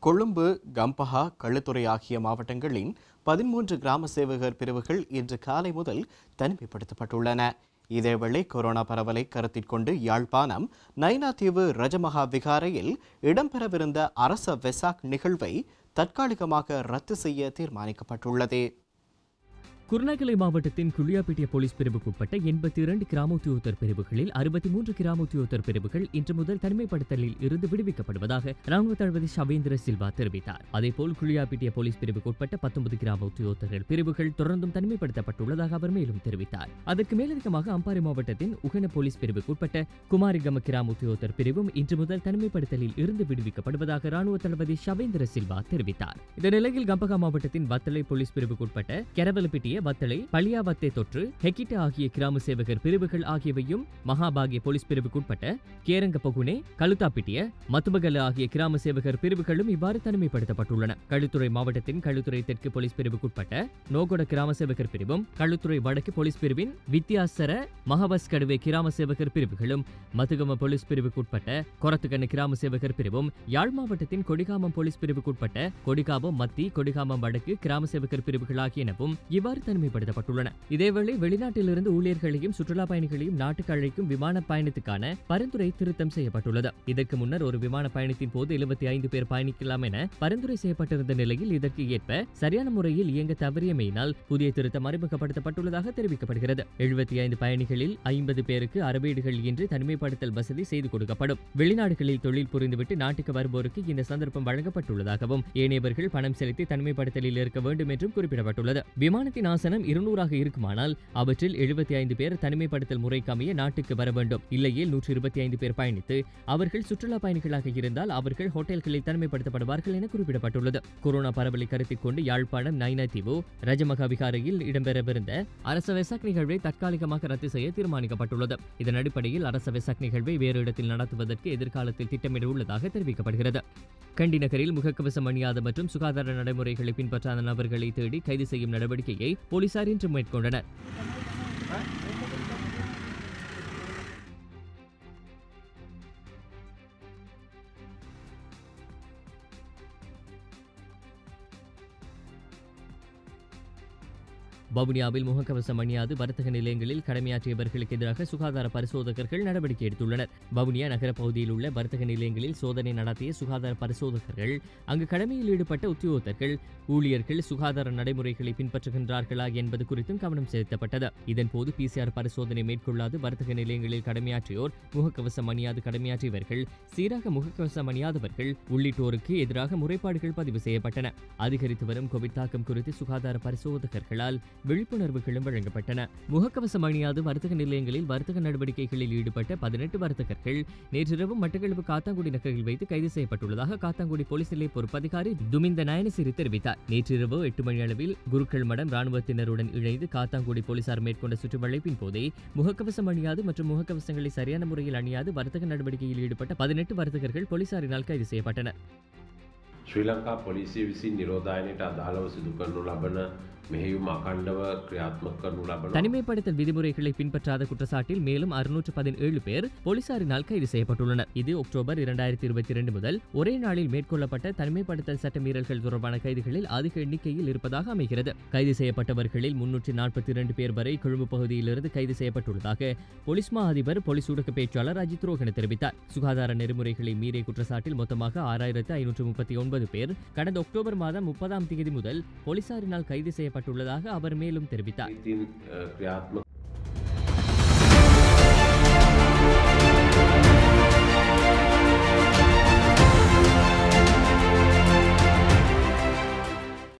கொழும்பு கம்பஹா களுத்துறை ஆகிய மாவட்டங்களின் பதிமூன்று கிராம சேவகர் பிரிவுகள் இன்று காலை முதல் தனிமைப்படுத்தப்பட்டுள்ளன இதேவேளை கொரோனா பரவலை கருத்தில் கொண்டு யாழ்ப்பாணம் நைனாதீவு ரஜமகா விகாரையில் இடம்பெறவிருந்த அரச வெசாக் நிகழ்வை தற்காலிகமாக ரத்து செய்ய தீர்மானிக்கப்பட்டுள்ளது குருநாகலை மாவட்டத்தின் குளியாப்பிட்டிய போலீஸ் பிரிவுக்குட்பட்ட எண்பத்தி இரண்டு கிராமோத்தியோத்தர் பிரிவுகளில் அறுபத்தி மூன்று கிராமோத்தியோத்தர் பிரிவுகள் இன்று முதல் தனிமைப்படுத்தலில் இருந்து விடுவிக்கப்படுவதாக ராணுவ தளபதி ஷவேந்திர சில்வா தெரிவித்தார் அதேபோல் குளியாப்பிட்டிய போலீஸ் பிரிவுக்குட்பட்ட பத்தொன்பது கிராமோத்தியோத்தர்கள் பிரிவுகள் தொடர்ந்தும் தனிமைப்படுத்தப்பட்டுள்ளதாக அவர் மேலும் தெரிவித்தார் அதற்கு மேலதிகமாக அம்பாறை மாவட்டத்தின் உகன போலீஸ் பிரிவுக்குட்பட்ட குமாரிகம கிராமோத்தியோத்தர் பிரிவும் இன்று முதல் தனிமைப்படுத்தலில் இருந்து விடுவிக்கப்படுவதாக ராணுவ தளபதி ஷவேந்திர சில்வா தெரிவித்தார் இந்த நிலையில் கம்பகா மாவட்டத்தின் வத்தளை போலீஸ் பிரிவுக்குட்பட்ட கெரவலப்பிட்டிய வத்தளை பளியாவத்தை தொற்று ஹெக்கிட்ட ஆகிய கிராம சேவகர் பிரிவுகள் ஆகியவையும் மகாபாகிய போலீஸ் பிரிவுக்குட்பட்ட கேரங்க பகுனே கழுத்தாப்பிட்டிய மத்துமகல ஆகிய கிராம சேவகர் பிரிவுகளும் இவ்வாறு தனிமைப்படுத்தப்பட்டுள்ளன களுத்துறை மாவட்டத்தின் களுத்துறை தெற்கு போலீஸ் பிரிவுக்குட்பட்ட நோகொட கிராம சேவகர் பிரிவும் களுத்துறை வடக்கு போலீஸ் பிரிவின் வித்தியாசர மகபஸ் கடுவே கிராம சேவகர் பிரிவுகளும் மதுகம போலீஸ் பிரிவுக்குட்பட்ட கொரத்துக்கண்ணு கிராம சேவகர் பிரிவும் யாழ் மாவட்டத்தின் கொடிகாமம் போலீஸ் பிரிவுக்குட்பட்ட கொடிகாமம் மத்தி கொடிகாமம் வடக்கு கிராம சேவகர் பிரிவுகள் ஆகியனவும் இவ்வாறு தனிமைப்படுத்தப்பட்டுள்ளன இதேவேளை வெளிநாட்டிலிருந்து ஊழியர்களையும் சுற்றுலா பயணிகளையும் நாட்டுக்கு அழைக்கும் விமான பயணத்துக்கான பரிந்துரை திருத்தம் செய்யப்பட்டுள்ளது இதற்கு முன்னர் ஒரு விமான பயணத்தின் போது எழுபத்தி ஐந்து பேர் பயணிக்கலாம் என பரிந்துரை செய்யப்பட்டிருந்த நிலையில் இதற்கு ஏற்ப சரியான முறையில் இயங்க தவறியமையினால் புதிய திருத்தம் அறிமுகப்படுத்தப்பட்டுள்ளதாக தெரிவிக்கப்படுகிறது எழுபத்தி ஐந்து பயணிகளில் ஐம்பது பேருக்கு அறவீடுகள் இன்றி தனிமைப்படுத்தல் வசதி செய்து கொடுக்கப்படும் வெளிநாடுகளில் தொழில் புரிந்துவிட்டு நாட்டுக்கு வருவோருக்கு இந்த சந்தர்ப்பம் வழங்கப்பட்டுள்ளதாகவும் ஏனையவர்கள் பணம் செலுத்தி தனிமைப்படுத்தலில் இருக்க வேண்டும் என்றும் குறிப்பிடப்பட்டுள்ளது விமானத்தின் ஆசனம் இருநூறாக இருக்குமானால் அவற்றில் எழுபத்தி ஐந்து பேர் தனிமைப்படுத்தல் முறைக்கமைய நாட்டுக்கு வர வேண்டும் இல்லையேல் நூற்றி இருபத்தி ஐந்து பேர் பயணித்து அவர்கள் சுற்றுலா பயணிகளாக இருந்தால் அவர்கள் ஹோட்டல்களில் தனிமைப்படுத்தப்படுவார்கள் என குறிப்பிடப்பட்டுள்ளது கொரோனா பரவலை கருத்தில் கொண்டு யாழ்ப்பாணம் நைனாதீவு ரஜமகா விகாரையில் இடம்பெறவிருந்த அரச வெசாக் நிகழ்வை தற்காலிகமாக ரத்து செய்ய தீர்மானிக்கப்பட்டுள்ளது இதன் அடிப்படையில் அரச வெசாக் நிகழ்வை வேறு இடத்தில் நடத்துவதற்கு எதிர்காலத்தில் திட்டமிட உள்ளதாக தெரிவிக்கப்படுகிறது கண்டி நகரில் முகக்கவசம் அணியாத மற்றும் சுகாதார நடைமுறைகளை பின்பற்றாத நபர்களை தேடி கைது செய்யும் நடவடிக்கையை போலீசார் இன்று மேற்கொண்டனர் வவுனியாவில் முகக்கவசம் அணியாது வர்த்தக நிலையங்களில் கடமையாற்றியவர்களுக்கு எதிராக சுகாதார பரிசோதகர்கள் நடவடிக்கை எடுத்துள்ளனர் வவுனியா நகர பகுதியில் உள்ள வர்த்தக நிலையங்களில் சோதனை நடத்திய சுகாதார பரிசோதகர்கள் அங்கு கடமையில் ஈடுபட்ட உத்தியோகத்தர்கள் ஊழியர்கள் சுகாதார நடைமுறைகளை பின்பற்றுகின்றார்களா என்பது குறித்தும் கவனம் செலுத்தப்பட்டது இதன்போது பிசிஆர் பரிசோதனை மேற்கொள்ளாது வர்த்தக நிலையங்களில் கடமையாற்றியோர் முகக்கவசம் அணியாது கடமையாற்றியவர்கள் சீராக முகக்கவசம் அணியாதவர்கள் உள்ளிட்டோருக்கு எதிராக முறைப்பாடுகள் பதிவு செய்யப்பட்டன அதிகரித்து வரும் கோவிட் தாக்கம் குறித்து சுகாதார பரிசோதகர்களால் விழிப்புணர்வுகளும் வழங்கப்பட்டன முகக்கவசம் அணியாது வர்த்தக நிலையங்களில் வர்த்தக நடவடிக்கைகளில் ஈடுபட்ட பதினெட்டு வர்த்தகர்கள் நேற்றிரவு மட்டக்களப்பு காத்தாங்குடி நகரில் வைத்து கைது செய்யப்பட்டுள்ளதாக காத்தாங்குடி போலீஸ் நிலைய பொறுப்பதிகாரி துமிந்த நயனசிறி தெரிவித்தார் நேற்றிரவு எட்டு மணி அளவில் குருக்கள் மடம் ராணுவத்தினருடன் இணைந்து காத்தாங்குடி போலீசார் மேற்கொண்ட சுற்றுவளைப்பின் போதே முகக்கவசம் அணியாது மற்றும் முகக்கவசங்களை சரியான முறையில் அணியாது வர்த்தக நடவடிக்கையில் ஈடுபட்ட பதினெட்டு வர்த்தகர்கள் போலீசாரினால் கைது செய்யப்பட்டனர் ශ්‍රී ලංකා පොලිසිය විසින් නිරෝධායනයට අදාළව සිදු කරනු ලබන මෙහෙයුම් අකණ්ඩව ක්‍රියාත්මක කරනු ලබන தனிமைப்படுத்தல் விதிமுறைகளை பின்பற்றாத குற்றச்சாட்டில் மேலும் அறுநூற்று பதினேழு பேர் போலீசாரினால் கைது செய்யப்பட்டுள்ளனர் இது அக்டோபர் இரண்டாயிரத்தி இருபத்தி இரண்டு முதல் ஒரே நாளில் மேற்கொள்ளப்பட்ட தனிமைப்படுத்தல் சட்ட மீறல்கள் தொடர்பான கைதுகளில் அதிக எண்ணிக்கையில் இருப்பதாக அமைகிறது கைது செய்யப்பட்டவர்களில் முன்னூற்றி நாற்பத்தி இரண்டு பேர் வரை கொழும்பு பகுதியிலிருந்து கைது செய்யப்பட்டுள்ளதாக போலீஸ் மா அதிபர் போலீஸ் ஊடக பேச்சாளர் அஜித் ரோஹன தெரிவித்தார் சுகாதார நெறிமுறைகளை மீறிய குற்றச்சாட்டில் மொத்தமாக ஆறாயிரத்து ஐநூற்று முப்பத்தி ஒன்பது பேர் கடந்த அக்டோபர் மாதம் முப்பதாம் தேதி முதல் போலீசாரினால் கைது செய்யப்பட்டுள்ளதாக அவர் மேலும் தெரிவித்தார் ඉතින් ක්‍රියාත්මක